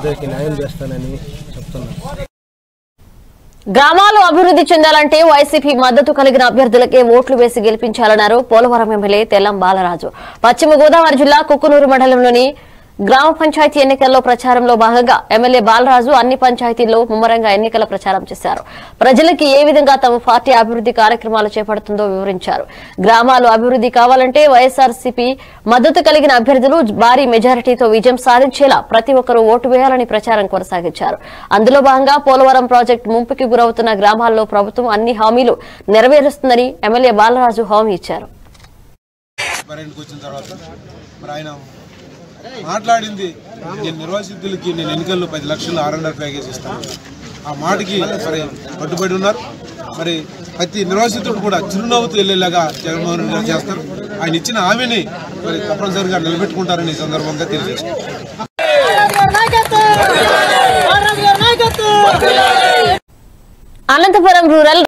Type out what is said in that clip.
అందరికీ న్యాయం చేస్తానని చెప్తున్నాను గ్రామాలు అభివృద్ధి చెందాలంటే వైసీపీ మద్దతు కలిగిన అభ్యర్థులకే ఓట్లు వేసి గెలిపించాలన్నారు పోలవరం ఎమ్మెల్యే తెల్లం బాలరాజు పశ్చిమ గోదావరి జిల్లా కుక్కునూరు మండలంలోని గ్రామ పంచాయతీ ఎన్నికల్లో ప్రచారంలో భాగంగా ఎమ్మెల్యే బాలరాజు అన్ని పంచాయతీల్లో ముమ్మరంగా ఎన్నికల ప్రచారం చేశారు ప్రజలకి ఏ విధంగా తమ పార్టీ అభివృద్ధి కార్యక్రమాలు చేపడుతుందో వివరించారు గ్రామాలు అభివృద్ధి కావాలంటే వైఎస్ఆర్సీపీ మద్దతు కలిగిన అభ్యర్థులు భారీ మెజారిటీతో విజయం సాధించేలా ప్రతి ఒక్కరూ ఓటు వేయాలని ప్రచారం కొనసాగించారు అందులో భాగంగా పోలవరం ప్రాజెక్టు ముంపుకి గురవుతున్న గ్రామాల్లో ప్రభుత్వం అన్ని హామీలు నెరవేరుస్తుందని ఎమ్మెల్యే బాలరాజు హామీ ఇచ్చారు పర్యటనకు వచ్చిన తర్వాత మరి ఆయన మాట్లాడింది నేను నిర్వాసితులకి నేను ఎన్నికల్లో పది లక్షలు ఆర్ అండర్ ప్యాకేజ్ ఇస్తాను ఆ మాటకి మరి కట్టుబడి ఉన్నారు మరి ప్రతి నిర్వాసితుడు కూడా చిరునవ్వుతూ వెళ్ళేలాగా జగన్మోహన్ రెడ్డి గారు చేస్తారు ఆయన ఇచ్చిన హామీని మరి తప్పనిసరిగా నిలబెట్టుకుంటారని ఈ సందర్భంగా తెలియజేస్తారు అనంతపురం రూరల్